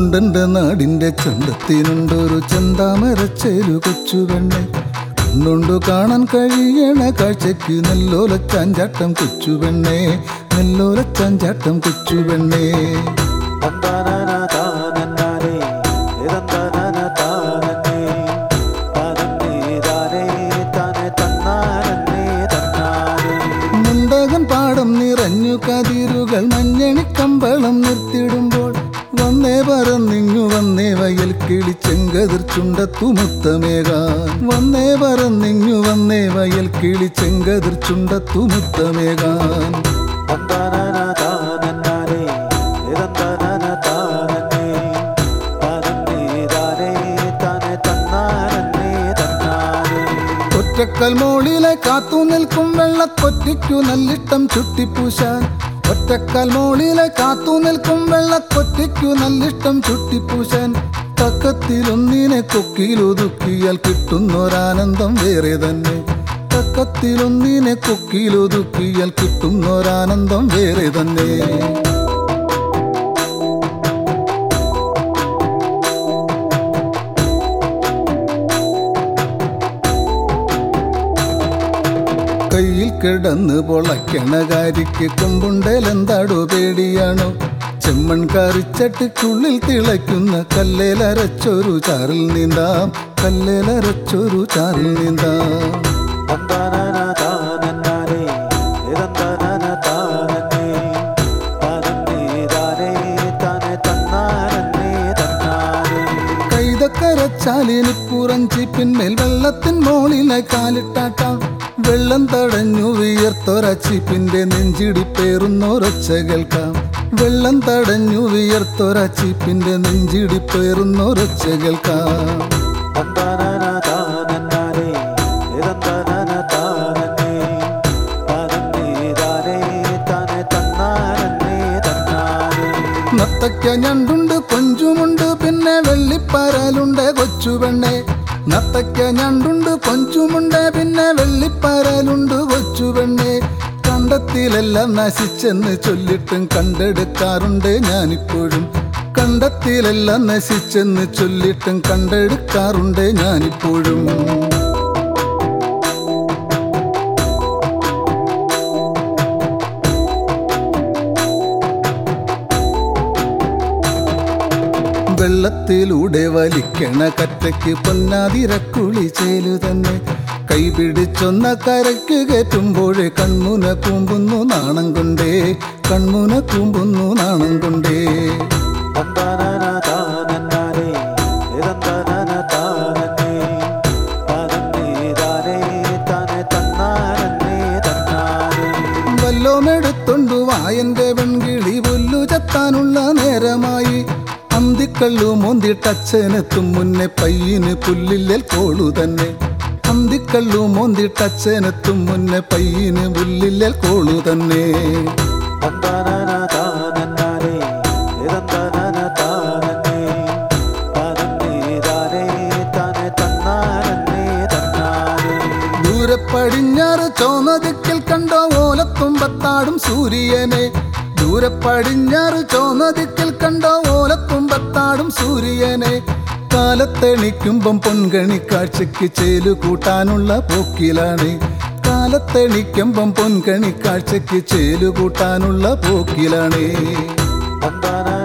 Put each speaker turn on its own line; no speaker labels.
ചുണ്ടന്റെ നാടിന്റെ ചന്തത്തിനുണ്ടൊരു ചെന്താമരച്ചേരു കൊച്ചു പെണ്ണെ കണ്ണുണ്ടു കാണാൻ കഴിയണ കാഴ്ചയ്ക്ക് നെല്ലോല ചാഞ്ചാട്ടം കൊച്ചു പെണ്ണെ നെല്ലോല ചാഞ്ചാട്ടം കൊച്ചു പെണ്ണെ
തന്താനന താനന്നാനേ ഏതന്താനന താനന്നേ താനന്നേ താനേ താനേ തന്നാനന്നേ തന്നാനേ
മുണ്ടകൻ പാടം നിറഞ്ഞു കതിരുകൾ മഞ്ഞണിക്കമ്പളം നിർത്തിടുമ്പോൾ വന്നേ പറന്നിങ്ങു വന്നേ വയൽ കിളി ചെങ്കതിർ ചുണ്ടത്തുമുത്തമേകാൻ വന്നേ പറന്നിങ്ങു വന്നേ വയൽ കിളി ചെങ്കതിർ ചുണ്ടത്തുമുത്തമേകാൻ
തന്താനന താനന്നാനേ ഏതന്താനന താനന്നേ താനന്നേ താനേ താനേ തന്നാനന്നേ തന്നാനേ
ഒറ്റക്കൽ മോളിലെ കാത്തു നിൽക്കും വെള്ളക്കൊറ്റിക്കു നല്ലിട്ടം ചുട്ടിപ്പൂശാൻ ഒറ്റക്കൽ മോളിലെ കാത്തു നിൽക്കും വെള്ളക്കൊറ്റിക്കു നല്ലിട്ടം ചുട്ടിപ്പൂശാൻ തക്കത്തിലൊന്നിനെ കൊക്കിയിലൊതുക്കിയാൽ കിട്ടുന്നൊരാനന്ദം വേറെ തന്നെ തക്കത്തിലൊന്നിനെ കൊക്കിയിലൊതുക്കിയാൽ കിട്ടുന്നൊരാനന്ദം വേറെ തന്നെ കയ്യിൽ കിടന്ന് പൊളയ്ക്കണ കാരിക്ക് കൊമ്പുണ്ടേലെന്താടോ പേടിയാണോ ചെമ്മൺ കറിച്ചട്ടിക്കുള്ളിൽ തിളയ്ക്കുന്ന കല്ലേലരച്ചൊരു ചാറിൽ നീന്താം കല്ലേലരച്ചൊരു ചാറിൽ നീന്താം
തന്താനന താനന്നാനേ ഏതന്താനന താനന്നേ താനന്നേ താനേ താനേ തന്നാനന്നേ തന്നാനേ
കൈതക്കരച്ചാലിന് പുറഞ്ചി പിന്മേൽ വെള്ളത്തിൻ മോളിലെ കാലിട്ടാട്ടാം വെള്ളം തടഞ്ഞു വിയർത്തൊരച്ചിപ്പിന്റെ നെഞ്ചിടിപ്പേറുന്നൊരൊച്ച കേൾക്കാം വെള്ളം തടഞ്ഞു വിയർത്തൊരച്ചിപ്പിന്റെ നെഞ്ചിടിപ്പേറുന്നൊരൊച്ച കേൾക്കാം
തന്താനന താനന്നാനേ ഏതന്താനന താനന്നേ താനന്നേ താനേ താനേ തന്നാനന്നേ തന്നാനേ
നത്തയ്ക്ക ഞണ്ടുണ്ട് കൊഞ്ചുമുണ്ട് പിന്നെ വെള്ളിപ്പരലുണ്ട് കൊച്ചുപെണ്ണെ നത്തയ്ക്ക ഞണ്ടുണ്ട് കൊഞ്ചുമുണ്ട് പിന്നെ വെള്ളിപ്പരലുണ്ട് കൊച്ചുപെണ്ണെ കണ്ടത്തിലെല്ലാം നശിച്ചെന്ന് ചൊല്ലിട്ടും കണ്ടെടുക്കാറുണ്ട് ഞാനിപ്പോഴും കണ്ടത്തിലെല്ലാം നശിച്ചെന്ന് ചൊല്ലിട്ടും കണ്ടെടുക്കാറുണ്ട് ഞാനിപ്പോഴും വെള്ളത്തിലൂടെ വലിക്കണ കറ്റയ്ക്ക് പൊന്നാതിരക്കുളി ചേലു തന്നെ കൈപിടിച്ചൊന്ന കരയ്ക്ക് കയറ്റുമ്പോഴേ കൺമുന കൂമ്പുന്നു നാണം കൊണ്ടേ കൺമുന കൂമ്പുന്നു നാണം കൊണ്ടേ
തന്താനന താനന്നാനേ ഏതന്താനന താനന്നേ താനന്നേ താനേ താനേ തന്നാനന്നേ തന്നാനേ
വല്ലോമെടുത്തൊണ്ടു വായന്റെ വെൺകിളി പുല്ലു ചത്താനുള്ള നേരമായി അന്തിക്കള്ളു മോന്തിട്ടച്ഛനെത്തും മുന്നേ പയ്യന് പുല്ലില്ലേൽ കോളു തന്നെ അന്തിക്കള്ളു മോന്തിട്ടച്ഛനെത്തും മുന്നേ പയ്യന് പുല്ലില്ലേൽ കോളു തന്നെ
തന്താനന താനന്നാനേ ഏതന്താനന താനന്നേ താനന്നേ താനേ താനേ തന്നാനന്നേ തന്നാനേ
ദൂരെ പടിഞ്ഞാറ് ചോന്നതിക്കൽ കണ്ടോ ഓലത്തുമ്പത്താടും സൂര്യനെ ദൂരെ പടിഞ്ഞാറ് ചോന്നതിക്കൽ കണ്ടോ ഓലത്തുമ്പത്താടും സൂര്യനെ കാലത്തെണിക്കുമ്പം പൊൻകണി കാഴ്ചയ്ക്ക് ചേലു കൂട്ടാനുള്ള പോക്കിലാണ് കാലത്തെണിക്കുമ്പം പൊൻകണി കാഴ്ചയ്ക്ക് ചേലു കൂട്ടാനുള്ള പോക്കിലാണ്
തന്താനന